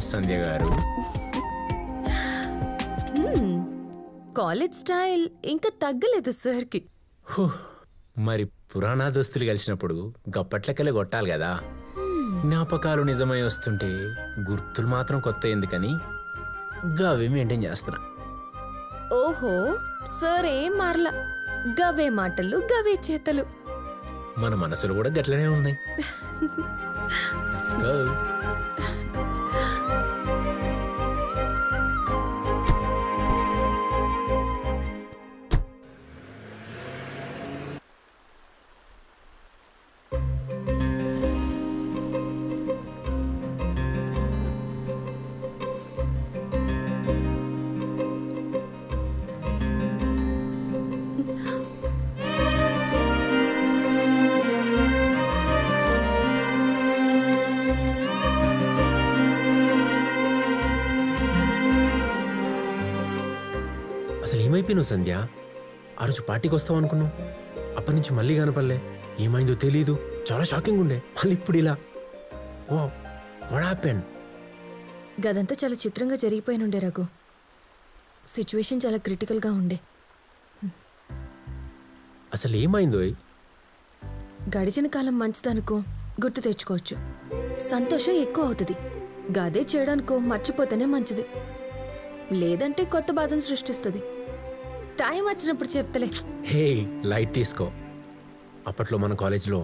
సంధ్య గారు college style ఇంకా తగ్గలేదు సార్కి హూ, మరి పురాణా దోస్తులు కలిసినప్పుడు గప్పట్లకెళ్ళి కొట్టాలి కదా జ్ఞాపకాలు నిజమై వస్తుంటే గుర్తులు మాత్రం కొత్త ఎందుకని గవి మెయింటైన్ చేస్తున్నా ఓహో సార్ ఏం మారలా గవే మాటలు గవే చేతలు మన మనసులు కూడా గట్లనే ఉన్నాయి Let's go. అసలు ఏమైపోయినావు సంధ్య ఆ రోజు పార్టీకి వస్తావు అనుకున్నావు అప్పటి నుంచి మళ్ళీ కనపడలే ఏమైందో తెలీదు చాలా షాకింగ్ ఉండే మళ్ళీ ఇప్పుడు ఇలా వా వాట్ హ్యాపెన్ గదంతా చాలా చిత్రంగా జరిగిపోయినుండే రఘు సిచ్యువేషన్ చాలా క్రిటికల్గా ఉండే అసలు ఏమైందో గడిచిన కాలం మంచిదనుకో గుర్తు తెచ్చుకోవచ్చు సంతోషం ఎక్కువ అవుతుంది గదే చేయడానికో మర్చిపోతేనే మంచిది లేదంటే కొత్త బాధను సృష్టిస్తుంది టైం వచ్చినప్పుడు చెప్తలే హే లైట్ తీసుకో అప్పట్లో మన కాలేజ్లో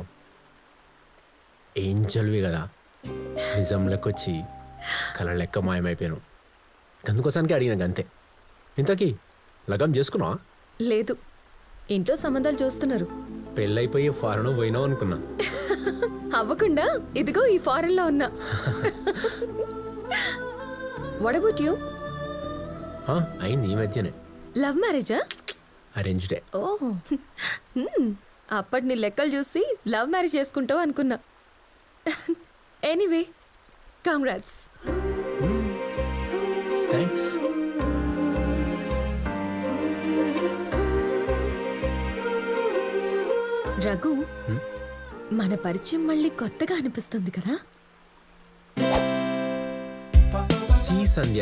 ఏంజల్వి కదా నిజం లెక్కొచ్చి కళ లెక్క మాయమైపోయాను అందుకోసానికి అడిగిన అంతే ఇంతకీ లగం చేసుకున్నావా లేదు ఇంట్లో సంబంధాలు చూస్తున్నారు పెళ్ళైపోయి ఫారెన్ పోయినావు అనుకున్నా అవ్వకుండా ఇదిగో ఈ ఫారెన్ లో ఉన్నా వడబుట్ యూ ఆ, అయింది ఈ మధ్యనే లవ్ మ్యారేజా అరేంజ్డే ఓ హ్మ్. అప్పటి నీ లెక్కలు చూసి లవ్ మ్యారేజ్ చేసుకుంటావు అనుకున్నా ఎనీవే కాంగ్రాట్స్ థ్యాంక్స్ రఘు మన పరిచయం మళ్ళీ కొత్తగా అనిపిస్తుంది కదా సి సంధ్య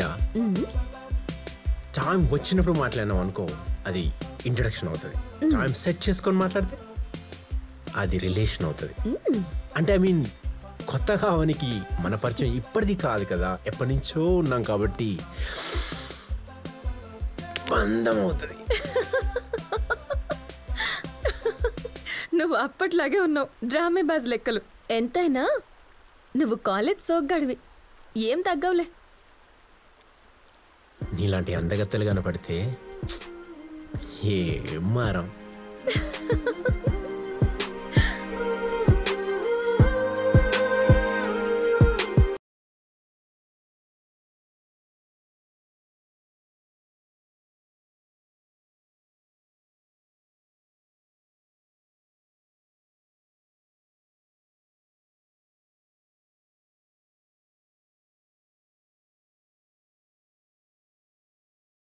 టైం వచ్చినప్పుడు మాట్లాడినాం అనుకో అది ఇంట్రడక్షన్ అవుతుంది టైం సెట్ చేసుకొని మాట్లాడితే అది రిలేషన్ అవుతుంది అంటే ఐ మీన్ కొత్తగా అవనికి మన పరిచయం ఇప్పటిది కాదు కదా ఎప్పటి నుంచో ఉన్నాం కాబట్టి బంధం అవుతుంది నువ్వు అప్పట్లాగే ఉన్నావు డ్రామే బాజ్ లెక్కలు ఎంతైనా నువ్వు కాలేజ్ సోగ్గాడివి ఏం తగ్గవులే నీలాంటి అందగత్తెలు కనపడితే ఏ మారం